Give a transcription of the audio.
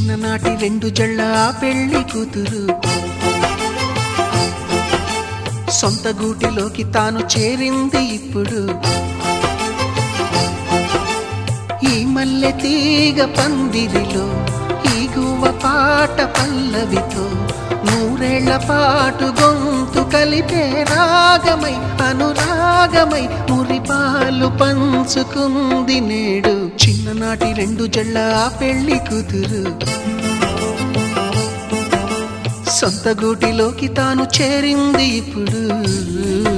చిన్ననాటి రెండు జళ్ళ ఆ పెళ్లి కూతురు సొంత గూటిలోకి తాను చేరింది ఇప్పుడు ఈ మల్లె తీగ పందిరిలో ఈ గువ్వ పాట పల్లవితో నూరేళ్ల పాటు గొంతు కలిపే రాగమై అనురాగమై మురిపాలు పంచుకుంది నేడు చిన్ననాటి రెండు జళ్ళ ఆ పెళ్లి కూతురు సొంత గూటిలోకి తాను చేరింది ఇప్పుడు